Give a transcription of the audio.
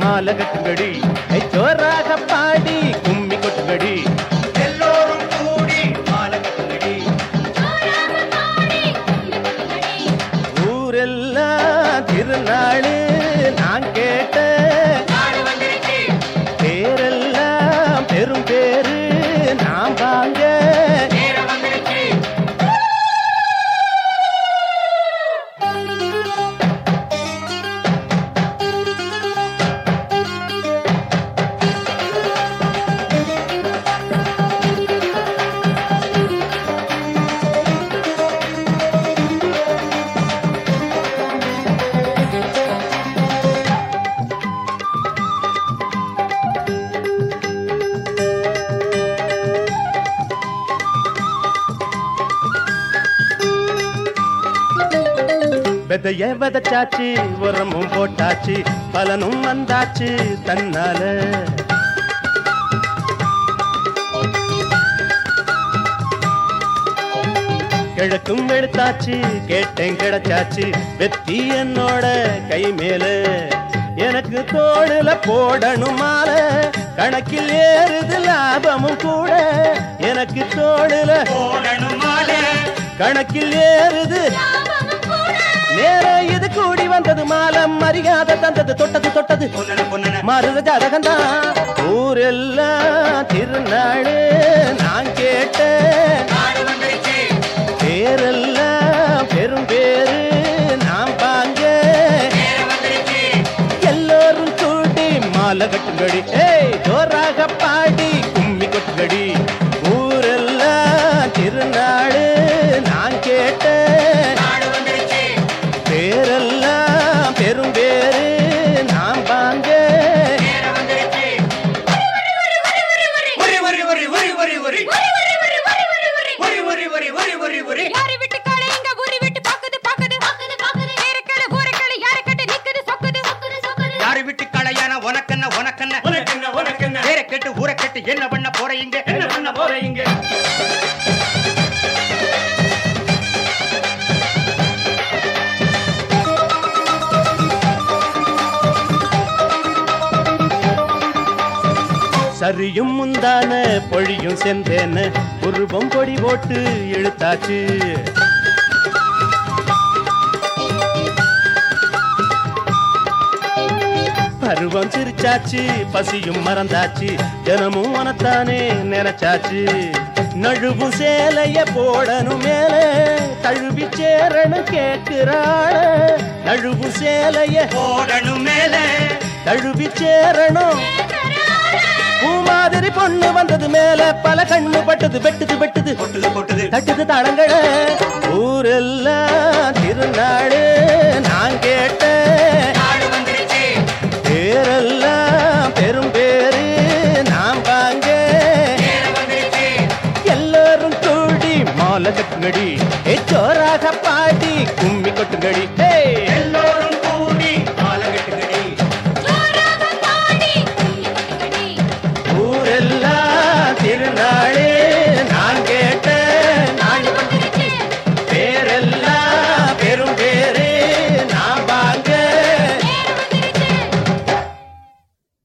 மாலை கட்டுங்கடி ஏய், ஜோராக பாடி கும்மி கொட்டுங்கடி எல்லோரும் கூடி மாலை கட்டுங்கடி ஊரெல்லாம் திருநாளு நான் கேட்ட பேரெல்லாம் பெரும் பேரு நான் வாங்க விதைய விதைச்சாச்சு உரமும் போட்டாச்சு பலனும் வந்தாச்சு தன்னால கிழக்கும் எடுத்தாச்சு கேட்டேன் கிடைச்சாச்சு வெத்தி என்னோட கை மேல எனக்கு தோடுல போடணும் மாலை கணக்கில் ஏறுது லாபமும் கூட எனக்கு தோடுல கணக்கில் ஏறுது நேரம் இது கூடி வந்தது மாலம் மரியாதை தந்தது தொட்டது தொட்டது மருத ஜாதகந்தான் ஊரெல்லாம் திருநாடு நான் கேட்டேன் பேரெல்லாம் பெரும் பேரு நான் பாங்க எல்லோரும் கூடி மாலை கட்டுங்கடி ஏய் ஜோராக பாடி கும்மி கொட்டுங்கடி ஊரெல்லாம் திருநாடு நான் கேட்டேன் பேரெல்லாம் பெரும் பேரு நான் பாங்க யாரு விட்டு காளை இங்க ஊரு விட்டு பாக்குது பாக்குது பாக்குது பாக்குது ஏறக்கல ஊரக்கல யாரு கட்ட நிக்குது சொக்குது சொக்குது சொக்குது யாரு விட்டு களையான உனக்கென்ன உனக்கென்ன உனக்கென்ன உனக்கென்ன பேரை கேட்டு ஊரை கேட்டு என்ன பண்ண போறீங்க என்ன பண்ண போறீங்க சரியும் முந்தான பொழியும் சென்றேன்னு உருவம் பொடி போட்டு இழுத்தாச்சு பருவம் சிரிச்சாச்சு பசியும் மறந்தாச்சு தினமும் உனத்தானே நினைச்சாச்சு நழுவும் சேலைய போடணும் மேல தழுவி சேரணும் கேட்கிறாள நழுவும் சேலைய போடணும் மேல தழுவி சேரணும் பூ மாதிரி பொண்ணு வந்தது மேல பல கண்ணு பட்டது வெட்டுது வெட்டுது கொட்டுது கொட்டுது தட்டுது தடங்கள ஊரெல்லாம் திருநாடு நான் கேட்டேன் நாடு வந்துருச்சு பேரெல்லாம் பெரும் பேரு நான் வாங்க நேரம் வந்துருச்சு எல்லாரும் கூடி மாலை கட்டுங்கடி ஏ ஜோராக பாடி கும்மி கொட்டுங்கடி ஏய் எல்லோரும்